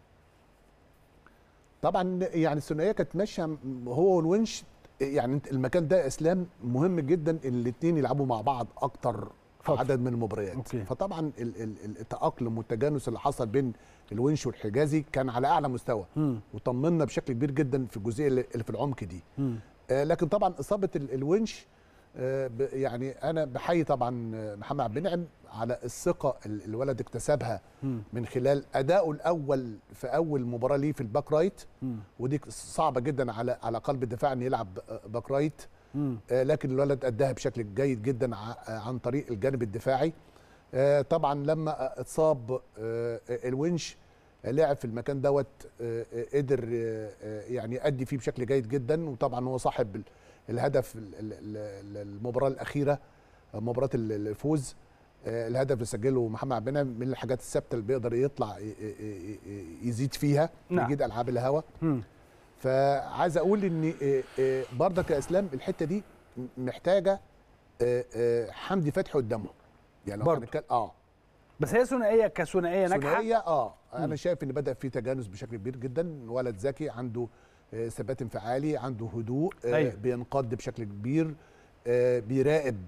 طبعا يعني الثنائيه كانت ماشيه م- هو والونش يعني انت المكان ده يا اسلام مهم جدا الاثنين يلعبوا مع بعض اكتر فترة. عدد من المباريات أوكي. فطبعا ال- ال- ال- التاقلم والتجانس اللي حصل بين الونش والحجازي كان على اعلى مستوى مم. وطمنا بشكل كبير جدا في الجزئيه اللي اللي في العمق دي مم. آه، لكن طبعا اصابه ال- الونش آه، ب- يعني انا بحيي طبعا آه، محمد عبد المنعم على الثقه ال- الولد اكتسبها مم. من خلال ادائه الاول في اول مباراه ليه في الباك رايت مم. ودي صعبه جدا على على قلب الدفاع ان يلعب آه، باك رايت مم. آه، لكن الولد اداها بشكل جيد جدا ع- آه، عن طريق الجانب الدفاعي آه، طبعا لما آه، اتصاب آه، الونش آه، لعب في المكان دوت آه، آه، قدر آه، آه، يعني يأدي فيه بشكل جيد جدا وطبعا هو صاحب ال- الهدف ال- ال- ال- المباراه الاخيره آه، مباراه ال- الفوز آه، الهدف اللي سجله محمد عبد المنعم من الحاجات الثابته اللي بيقدر يطلع ي- ي- ي- يزيد فيها نعم. يجيد العاب الهوا مم. فعايز اقول ان آه، آه، برضك يا اسلام الحته دي محتاجه آه، آه، حمدي فتحي قدامه يعني لو برضه. هنتكلم اه بس هي ثنائيه كثنائيه ناجحه ثنائيه اه مم. انا شايف ان بدا في تجانس بشكل كبير جدا ولد ذكي عنده آه، ثبات انفعالي عنده هدوء آه، أيوة. بينقض بشكل كبير آه، بيراقب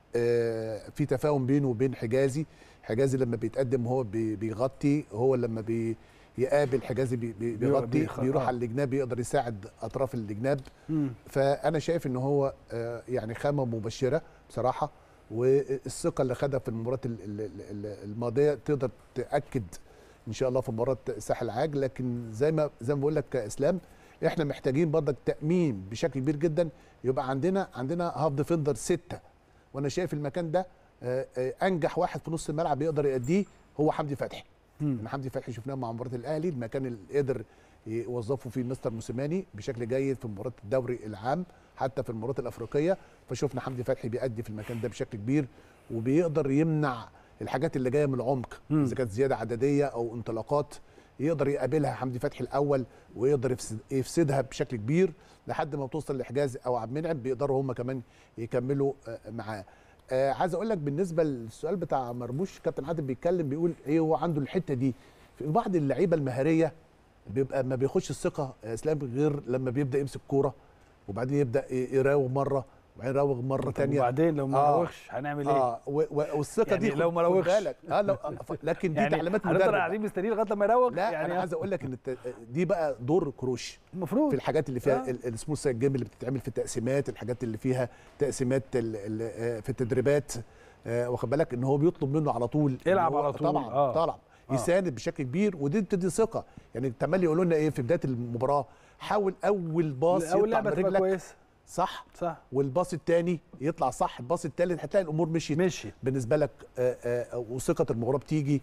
آه، في تفاهم بينه وبين حجازي حجازي لما بيتقدم هو بي- بيغطي هو لما بي يقابل حجازي بي- بي- بيغطي بيخ- بيروح آه. على الجناب يقدر يساعد اطراف الجناب مم. فانا شايف ان هو آه، يعني خامه مبشره بصراحه والثقه اللي خدها في المباراه ال- ال- ال- الماضيه تقدر تاكد ان شاء الله في مباراه ساحل عاج لكن زي ما زي ما بقول لك كاسلام احنا محتاجين برضك تامين بشكل كبير جدا يبقى عندنا عندنا هاف ديفندر سته وانا شايف المكان ده آه، آه، انجح واحد في نص الملعب يقدر يأديه هو حمدي فتحي مم. ان حمدي فتحي شفناه مع مباراه الاهلي المكان اللي قدر يوظفه فيه مستر موسيماني بشكل جيد في مباراه الدوري العام حتى في المباريات الافريقيه فشفنا حمدي فتحي بيأدي في المكان ده بشكل كبير وبيقدر يمنع الحاجات اللي جايه من العمق مم. اذا كانت زياده عدديه او انطلاقات يقدر يقابلها حمدي فتحي الاول ويقدر يفسد يفسدها بشكل كبير لحد ما توصل لحجاز او عبد المنعم بيقدروا هم كمان يكملوا آه، معاه آه عايز اقول لك بالنسبه للسؤال بتاع مرموش كابتن عادل بيتكلم بيقول ايه هو عنده الحته دي في بعض اللعيبه المهاريه بيبقى ما بيخش الثقه يا اسلام غير لما بيبدا يمسك كوره وبعدين يبدا ي- يراوغ مره وبعدين يراوغ مره طب ثانيه وبعدين لو ما آه. روخش هنعمل ايه؟ اه و- و- والثقه يعني دي خد- لو ما خد روخش. بالك. اه لو آه، ف- لكن دي يعني تعليمات هنفضل مدرب قاعدين مستنيين لغايه لما يروق لا يعني انا عايز اقول لك ان الت... دي بقى دور كروش المفروض في الحاجات اللي فيها آه. ال- السمول سايد جيم اللي بتتعمل في التقسيمات الحاجات اللي فيها تقسيمات ال- ال- آه، في التدريبات آه واخد بالك ان هو بيطلب منه على طول إن العب هو- على طول. طبعا آه. طبعا آه. يساند بشكل كبير ودي بتدي ثقه يعني تملي يقولوا لنا ايه في بدايه المباراه حاول اول باص اول يطلع من لعبه تبقى رجلك كويسه صح صح والباص الثاني يطلع صح الباص الثالث هتلاقي الامور مشيت مشي بالنسبه لك آه، آه، وثقه المباراه بتيجي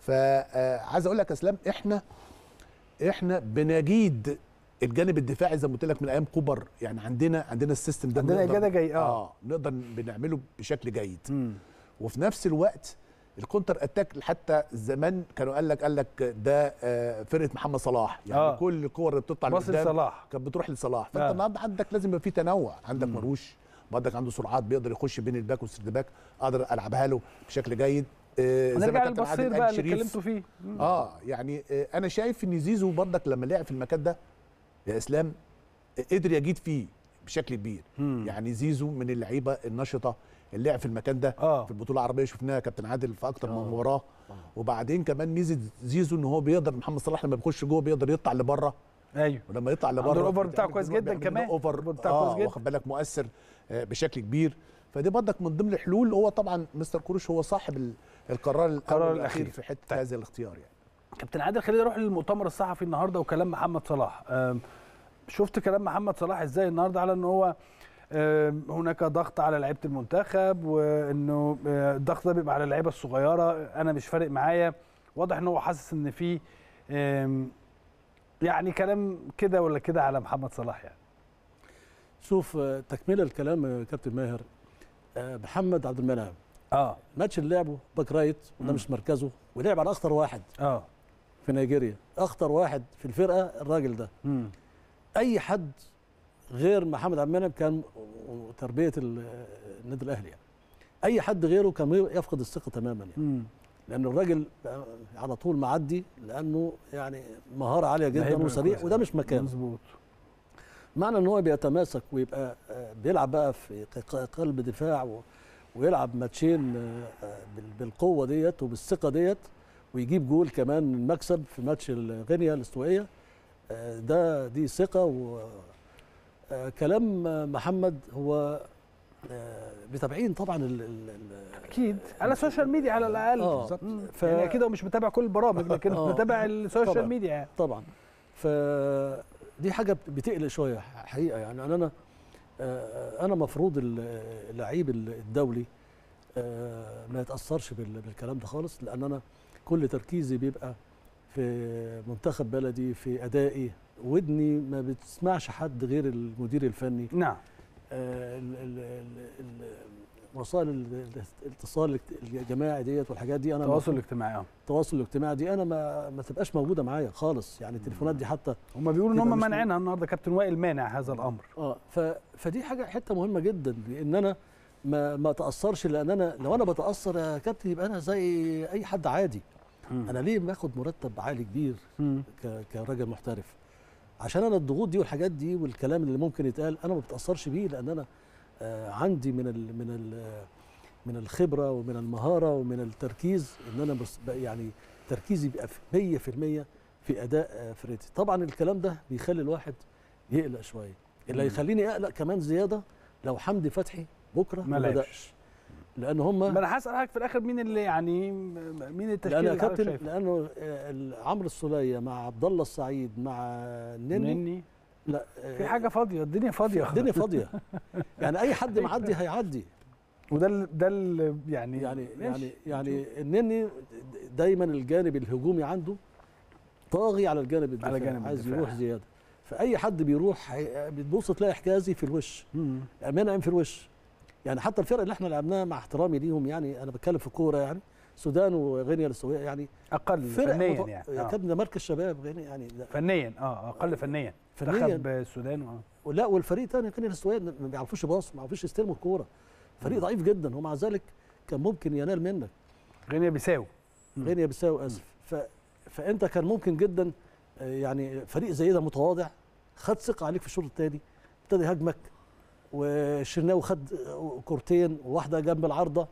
فعايز اقول لك يا اسلام احنا احنا بنجيد الجانب الدفاعي زي ما قلت لك من ايام كوبر يعني عندنا عندنا السيستم ده عندنا بنقدر- إجادة جاي- آه. اه نقدر بنعمله بشكل جيد مم. وفي نفس الوقت الكونتر اتاك حتى زمان كانوا قال لك قال لك ده آه، فرقه محمد صلاح يعني آه. آه. كل الكور اللي بتطلع باص لقدام لصلاح كانت بتروح لصلاح فانت آه. النهارده عندك لازم يبقى في تنوع عندك مم. مروش عندك عنده سرعات بيقدر يخش بين الباك والسيرد باك اقدر العبها له بشكل جيد آه، زي ما نرجع كابتن عادل للبصير قال بقى اللي شريف. اتكلمتوا فيه مم. اه يعني آه، انا شايف ان زيزو برضك لما لعب في المكان ده يا اسلام آه، قدر يجيد فيه بشكل كبير مم. يعني زيزو من اللعيبه النشطه اللي لعب في المكان ده اه في البطوله العربيه شفناها كابتن عادل في اكتر من آه. مباراه وبعدين كمان ميزه زيزو ان هو بيقدر محمد صلاح لما بيخش جوه بيقدر يطلع لبره ايوه ولما يطلع عنده لبره الأوفر بتاعه بيعمل كويس منه- جدا بيعمل منه كمان. اوفر الأوفر بتاعه اه كويس جدا. واخد بالك مؤثر آه، بشكل كبير فدي برضك من ضمن الحلول هو طبعا مستر كروش هو صاحب ال- القرار القرار الأول والأخير الأخير. في حته طيب. هذا الاختيار يعني كابتن عادل خلينا نروح للمؤتمر الصحفي النهارده وكلام محمد صلاح أم، شفت كلام محمد صلاح ازاي النهارده على ان هو أم، هناك ضغط على لعيبه المنتخب وانه أه، الضغط ده بيبقى على اللعيبه الصغيره انا مش فارق معايا واضح ان هو حاسس ان في أم، يعني كلام كده ولا كده على محمد صلاح يعني شوف آه، تكمله الكلام يا كابتن ماهر آه، محمد عبد المنعم اه الماتش اللي لعبه باك رايت وده مم. مش مركزه ولعب على اخطر واحد اه في نيجيريا اخطر واحد في الفرقه الراجل ده مم. اي حد غير محمد عبد المنعم كان وتربيه ال- النادي الاهلي يعني اي حد غيره كان يفقد الثقه تماما يعني مم. لان الراجل بقى على طول معدي لانه يعني مهاره عاليه جدا لعيب وسريع كويس. وده مش مكانه مظبوط معنى ان هو بيتماسك ويبقى آه، بيلعب بقى في ق- قلب دفاع و- ويلعب ماتشين آه، آه، بال- بالقوه ديت وبالثقه ديت ويجيب جول كمان المكسب في ماتش غينيا الاستوائيه آه، ده دي ثقه و آه، كلام آه، محمد هو آه، متابعين طبعا ال ال ال اكيد على السوشيال ميديا على الاقل آه. بالظبط. مم. ف- يعني اكيد هو مش متابع كل البرامج لكن آه. متابع السوشيال طبعاً. ميديا يعني طبعا ف دي حاجه بتقلق شويه حقيقه يعني انا آه، انا مفروض ال- اللعيب الدولي آه، ما يتاثرش بال- بالكلام ده خالص لان انا كل تركيزي بيبقى في منتخب بلدي في ادائي ودني ما بتسمعش حد غير المدير الفني نعم آه، ال- ال- ال- ال- وسائل ال- الاتصال الجماعي ديت والحاجات دي انا التواصل الاجتماعي اه التواصل الاجتماعي دي انا ما ما تبقاش موجوده معايا خالص يعني التليفونات دي حتى هم بيقولوا ان تبقى هم مش مانعينها النهارده كابتن وائل مانع هذا الامر اه ف... فدي حاجه حته مهمه جدا ان انا ما ما اتاثرش لان انا لو انا بتاثر يا كابتن يبقى انا زي اي حد عادي انا ليه باخد مرتب عالي كبير مم. ك... كراجل محترف عشان انا الضغوط دي والحاجات دي والكلام اللي ممكن يتقال انا ما بتاثرش بيه لان انا آه عندي من ال... من ال... من الخبره ومن المهاره ومن التركيز ان انا بس بقى يعني تركيزي بيبقى في 100% في اداء آه، فرقتي طبعا الكلام ده بيخلي الواحد يقلق شويه اللي مم. يخليني اقلق كمان زياده لو حمدي فتحي بكره ما ما لعبش بداش لان هم ما انا هسال حضرتك في الاخر مين اللي يعني مين التشكيل لان يا اللي حضرتك كابتن شايفه؟ لانه آه، ال- عمرو السوليه مع عبد الله السعيد مع نني نني لا آه، في حاجه فاضيه الدنيا فاضيه الدنيا فاضيه يعني اي حد معدي هيعدي وده ال- ده ال- يعني يعني ماشي. يعني يعني النني دايما الجانب الهجومي عنده طاغي على الجانب الدفاعي على جانب عايز الدفاع. يروح زياده فاي حد بيروح هي- بتبص تلاقي حجازي في الوش مم. منعم في الوش يعني حتى الفرق اللي احنا لعبناها مع احترامي ليهم يعني انا بتكلم في كوره يعني السودان وغينيا الاستوائيه يعني اقل فرق فنيا مت- يعني يا آه. كابتن ده مركز شباب غينيا يعني لا, فنيا اه اقل فنيا فنياً. منتخب السودان اه ولا والفريق تاني غينيا الاستوائيه ما بيعرفوش يباصوا ما بيعرفوش يستلموا الكوره فريق مم. ضعيف جدا ومع ذلك كان ممكن ينال منك غينيا بيساو مم. غينيا بيساو اسف ف... فانت كان ممكن جدا آه، يعني فريق زي ده متواضع خد ثقه عليك في الشوط الثاني ابتدى يهاجمك والشناوي خد آه، كورتين وواحده جنب العارضه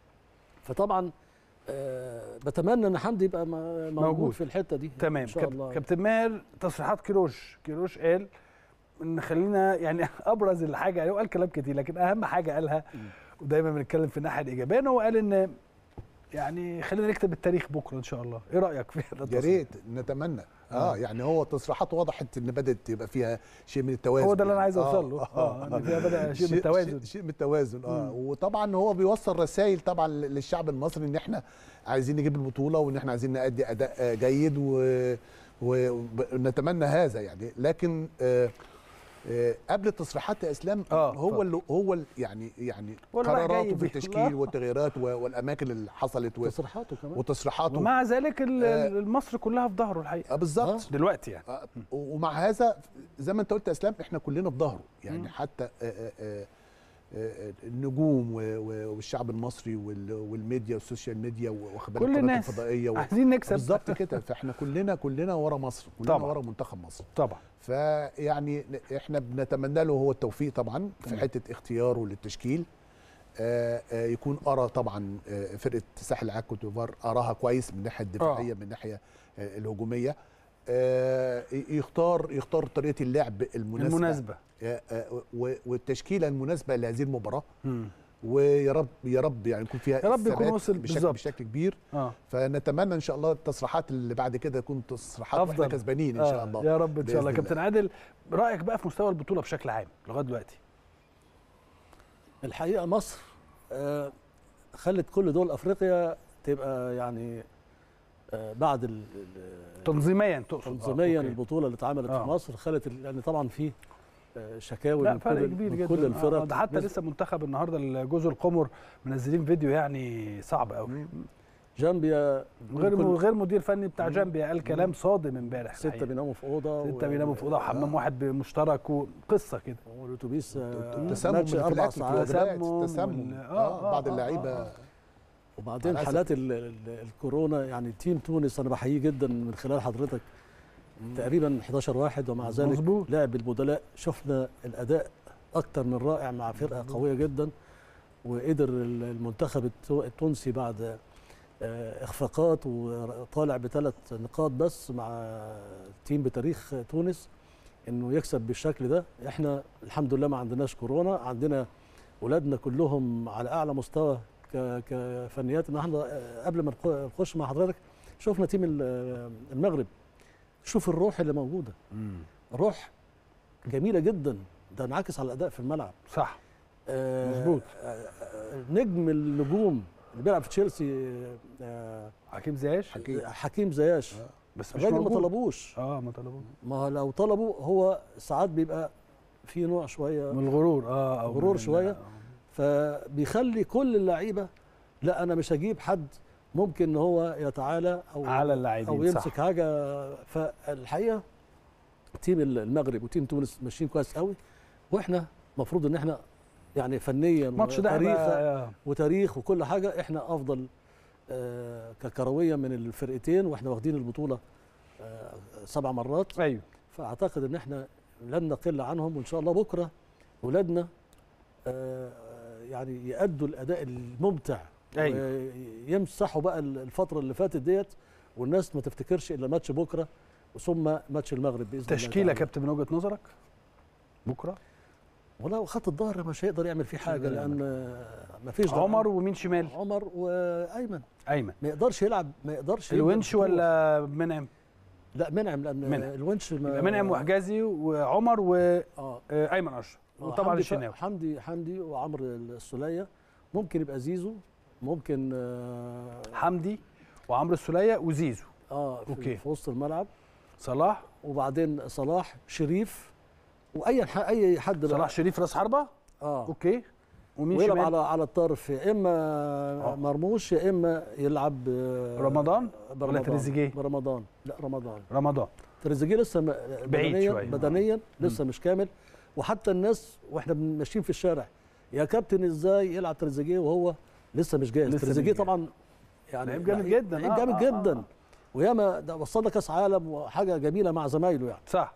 فطبعا آه، بتمنى ان حمدي يبقى م- موجود, موجود. في الحته دي تمام ان شاء كاب- الله كابتن ماهر تصريحات كيروش كيروش قال ان خلينا يعني ابرز الحاجه هو قال كلام كتير لكن اهم حاجه قالها مم. ودايما بنتكلم في الناحيه الايجابيه إن هو قال ان يعني خلينا نكتب التاريخ بكره ان شاء الله ايه رايك في هذا يا التصريح؟ ريت نتمنى اه يعني هو تصريحات وضحت ان بدات يبقى فيها شيء من التوازن هو ده اللي انا عايز يعني. اوصل له اه ان فيها بدا شيء من التوازن شيء, شيء من التوازن اه مم. وطبعا هو بيوصل رسائل طبعا للشعب المصري ان احنا عايزين نجيب البطوله وان احنا عايزين نأدي اداء آه، جيد و ونتمنى هذا يعني لكن آه آه، قبل التصريحات يا اسلام آه، هو اتفضل. اللي هو اللي يعني يعني هو اللي رايح جاي قراراته في بيه. التشكيل لا. والتغييرات و- والاماكن اللي حصلت و- تصريحاته كمان وتصريحاته ومع ذلك ال- آه. مصر كلها في ظهره الحقيقه آه، بالظبط دلوقتي يعني آه، ومع هذا زي ما انت قلت يا اسلام احنا كلنا في ظهره يعني مم. حتى آه، آه، آه، آه، النجوم و- و- والشعب المصري وال- والميديا والسوشيال ميديا واخد بالك كل القنوات الناس الفضائيه و- عايزين نكسب بالظبط كده فاحنا كلنا كلنا ورا مصر كلنا طبعا. ورا منتخب مصر طبعا فيعني احنا بنتمنى له هو التوفيق طبعا في تمام. حته اختياره للتشكيل آه، آه، يكون ارى طبعا آه، فرقه ساحل العاج كوت ديفوار اراها كويس من الناحيه الدفاعيه من الناحيه آه، الهجوميه آه، يختار يختار طريقه اللعب المناسبه المناسبه آه، آه، و- والتشكيله المناسبه لهذه المباراه مم. ويا رب يا رب يعني يكون فيها يا رب يكون ثبات وصل بشكل, بالظبط. بشكل كبير اه فنتمنى ان شاء الله التصريحات اللي بعد كده تكون تصريحات واحنا أفضل. كسبانين ان شاء آه، الله يا رب ان شاء بإذن الله الله. كابتن عادل رايك بقى في مستوى البطوله بشكل عام لغايه دلوقتي الحقيقه مصر آه، خلت كل دول افريقيا تبقى يعني آه، بعد ال- ال- تنظيميا تقصد تنظيميا آه، أوكي. البطوله اللي اتعملت آه. في مصر خلت ال- يعني طبعا في آه، شكاوي لا من فرق كل كبير من جدا كل الفرق آه، ده حتى نزل- لسه منتخب النهارده جزر القمر منزلين فيديو يعني صعب قوي جامبيا غير كل- غير مدير فني بتاع جامبيا قال كلام صادم امبارح سته الحقيقة. بيناموا في اوضه ستة بيناموا في اوضه وحمام واحد مشترك وقصه كده والاتوبيس آه، التسمم ماتش اللي في اربع الاكل في ساعات الوجبات تسمم التسمم وال- آه آه، بعض آه، اللعيبه آه. وبعدين على حالات ال- ال- الكورونا يعني تيم تونس انا بحييه جدا من خلال حضرتك تقريبا 11 واحد ومع ذلك مظبوط لعب البدلاء شفنا الاداء اكتر من رائع مع فرقه قويه جدا وقدر ال- المنتخب التو- التونسي بعد آه، اخفاقات وطالع بثلاث نقاط بس مع تيم بتاريخ تونس انه يكسب بالشكل ده احنا الحمد لله ما عندناش كورونا عندنا ولادنا كلهم على اعلى مستوى ك- كفنيات النهارده آه، قبل ما نخ- نخش مع حضرتك شفنا تيم ال- المغرب شوف الروح اللي موجوده مم. روح جميله جدا ده انعكس على الاداء في الملعب صح آه، مظبوط. آه، آه، نجم النجوم اللي بيلعب في تشيلسي آه، حكيم زياش حكيم. حكيم زياش بس مش الراجل ما موجود. طلبوش اه ما طلبوش ما لو طلبوا هو ساعات بيبقى في نوع شويه من الغرور اه أو غرور من- شوية. فبيخلي كل اللعيبه لا انا مش هجيب حد ممكن ان هو يتعالى او على اللاعبين او يمسك صح. حاجه فالحقيقه تيم المغرب وتيم تونس ماشيين كويس قوي واحنا المفروض ان احنا يعني فنيا الماتش ده وتاريخ هيبقى وتاريخ وكل حاجه احنا افضل آه، ككرويه من الفرقتين واحنا واخدين البطوله آه، سبع مرات ايوه فاعتقد ان احنا لن نقل عنهم وان شاء الله بكره اولادنا آه، يعني يأدوا الاداء الممتع أيوة. يمسحوا بقى الفتره اللي فاتت ديت والناس ما تفتكرش الا ماتش بكره ثم ماتش المغرب باذن الله تشكيله تعالى. كابتن من وجهه نظرك بكره والله خط الظهر مش هيقدر يعمل فيه حاجه هيقدر يعمل. لان ما فيش عمر ومين شمال عمر وايمن ايمن ما يقدرش يلعب ما يقدرش يبدأ الونش بفتوح. ولا منعم لا منعم لان منعم. الونش ما يبقى منعم وحجازي وعمر وايمن اه اشرف آه، وطبعا حمدي ف- الشناوي حمدي حمدي وعمرو السوليه ممكن يبقى زيزو ممكن اه, حمدي وعمرو السوليه وزيزو آه في, أوكي. في وسط الملعب صلاح وبعدين صلاح شريف واي ح- اي حد بقى. صلاح شريف راس حربه اه اوكي ومين ويلعب شمال على على الطرف يا اما آه. مرموش يا اما يلعب آه، رمضان برمضان. تريزيجيه؟ برمضان لا رمضان رمضان تريزيجيه لسه م- بدنيا شوية. بدنيا لسه مش كامل وحتى الناس واحنا ماشيين في الشارع يا كابتن ازاي يلعب تريزيجيه وهو لسه مش جاهز لسه تريزيجيه مش جاهز. طبعا يعني لعيب جامد لعيب- جدا. لعيب آه، جامد آه، آه، جدا آه. وياما ده وصلنا كاس عالم وحاجه جميله مع زمايله يعني صح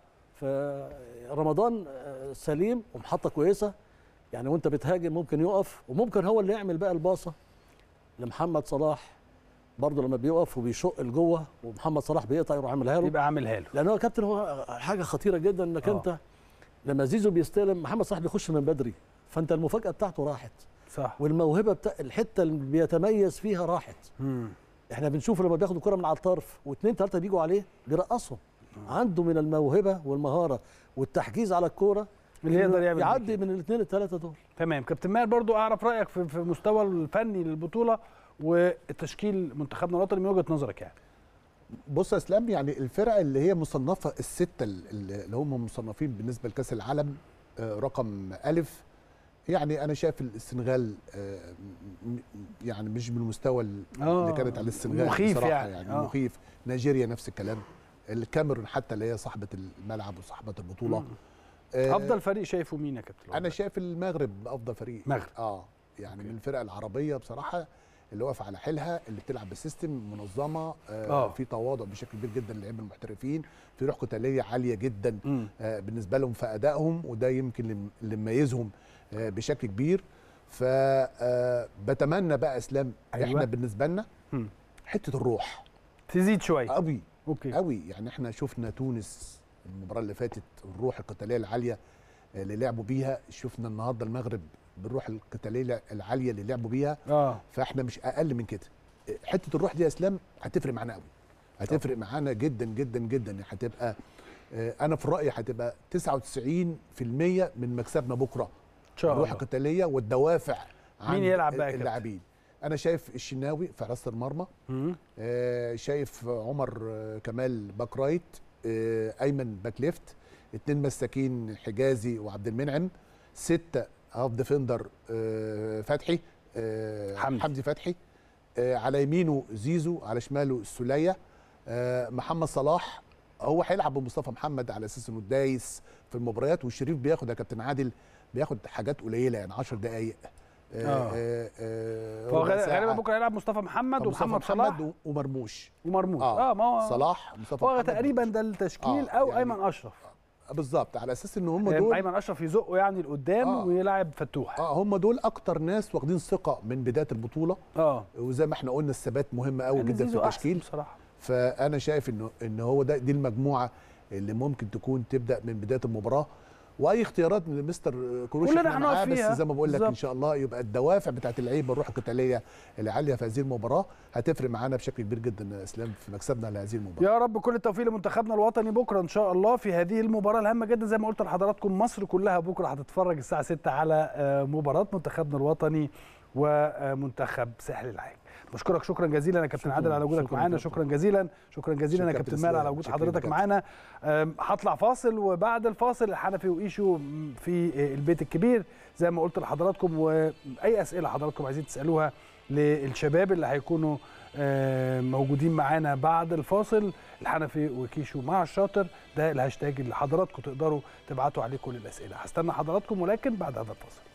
فرمضان آه، سليم ومحطه كويسه يعني وانت بتهاجم ممكن يقف وممكن هو اللي يعمل بقى الباصه لمحمد صلاح برضه لما بيقف وبيشق لجوه ومحمد صلاح بيقطع يروح عاملها له يبقى عاملها له لان هو كابتن هو حاجه خطيره جدا انك آه. انت لما زيزو بيستلم محمد صلاح بيخش من بدري فانت المفاجاه بتاعته راحت صح والموهبه بتاع الحته اللي بيتميز فيها راحت مم. احنا بنشوف لما بياخدوا الكره من على الطرف واثنين ثلاثه بيجوا عليه بيرقصهم عنده من الموهبه والمهاره والتحجيز على الكوره اللي يقدر إنه يعمل بيه يعدي من الاثنين الثلاثه دول تمام كابتن ماهر برضو اعرف رايك في في مستوى الفني للبطوله والتشكيل منتخبنا الوطني من وجهه نظرك يعني بص يا اسلام يعني الفرق اللي هي مصنفه السته اللي اللي هم مصنفين بالنسبه لكاس العالم آه، رقم الف يعني انا شايف السنغال آه، م- يعني مش بالمستوى ال- آه، اللي كانت على السنغال مخيف بصراحة يعني، يعني آه. مخيف نيجيريا نفس الكلام الكاميرون حتى اللي هي صاحبه الملعب وصاحبه البطوله مم. آه، افضل فريق شايفه مين يا كابتن انا شايف المغرب افضل فريق مغرب. اه يعني أوكي. من الفرق العربيه بصراحه اللي واقفه على حيلها اللي بتلعب بسيستم منظمه آه, آه. في تواضع بشكل كبير جدا للعيبه المحترفين في روح قتاليه عاليه جدا مم. آه بالنسبه لهم في ادائهم وده يمكن اللي- اللي مميزهم آه بشكل كبير فبتمنى بقى اسلام أيوة. احنا بالنسبه لنا مم. حته الروح تزيد شويه قوي اوكي قوي يعني احنا شفنا تونس المباراه اللي فاتت الروح القتاليه العاليه اللي لعبوا بيها شفنا النهارده المغرب بالروح القتاليه العاليه اللي لعبوا بيها اه فاحنا مش اقل من كده حته الروح دي يا اسلام هتفرق معانا قوي هتفرق معانا جدا جدا جدا يعني هتبقى آه، انا في رايي هتبقى 99% من مكسبنا بكره ان شاء الروح الله القتاليه والدوافع عن مين يلعب بقى يا كابتن؟ اللاعبين انا شايف الشناوي في حراسه المرمى مم. آه، شايف عمر آه، كمال باك رايت آه، ايمن باك ليفت اتنين مساكين حجازي وعبد المنعم ستة هاف ديفندر آه، فتحي آه، حمدي. حمدي فتحي آه، على يمينه زيزو على شماله السولية آه، محمد صلاح هو هيلعب بمصطفى محمد على اساس انه دايس في المباريات والشريف بياخد يا كابتن عادل بياخد حاجات قليله يعني 10 دقائق آه. آه هو ربع غالبا ساعة. غالبا بكره هيلعب مصطفى محمد مصطفى ومحمد صلاح و- ومرموش ومرموش اه, اه ما هو صلاح مصطفى هو محمد تقريبا ده التشكيل آه، او يعني ايمن اشرف بالظبط على اساس ان هم آه، دول ايمن اشرف يزقه يعني لقدام آه. ويلعب فتوح اه هم دول اكتر ناس واخدين ثقه من بدايه البطوله اه وزي ما احنا قلنا الثبات مهم قوي يعني جدا في زيزو أحسن التشكيل بصراحه فانا شايف انه ان هو ده دي المجموعه اللي ممكن تكون تبدا من بدايه المباراه واي اختيارات من مستر كروش كلنا إحنا هنقف معاه، فيها. بس زي ما بقول لك ان بالظبط. شاء الله يبقى الدوافع بتاعت اللعيبه الروح القتاليه اللي عاليه في هذه المباراه هتفرق معانا بشكل كبير جدا يا اسلام في مكسبنا لهذه المباراه يا رب كل التوفيق لمنتخبنا الوطني بكره ان شاء الله في هذه المباراه الهامه جدا زي ما قلت لحضراتكم مصر كلها بكره هتتفرج الساعه 6 على آه، مباراه منتخبنا الوطني ومنتخب ساحل العاج بشكرك شكرا جزيلا يا كابتن شكراً، عادل على وجودك شكراً معانا كابتن. شكرا جزيلا شكرا جزيلا يا شكراً كابتن كابتن مال على إسلام، وجود شكراً حضرتك كابتن. معانا آم، هطلع فاصل وبعد الفاصل الحنفي وايشو في آه، البيت الكبير زي ما قلت لحضراتكم واي اسئله حضراتكم عايزين تسالوها للشباب اللي هيكونوا آه، موجودين معانا بعد الفاصل الحنفي وكيشو مع الشاطر ده الهاشتاج اللي حضراتكم تقدروا تبعتوا عليه كل الاسئله هستنى حضراتكم ولكن بعد هذا الفاصل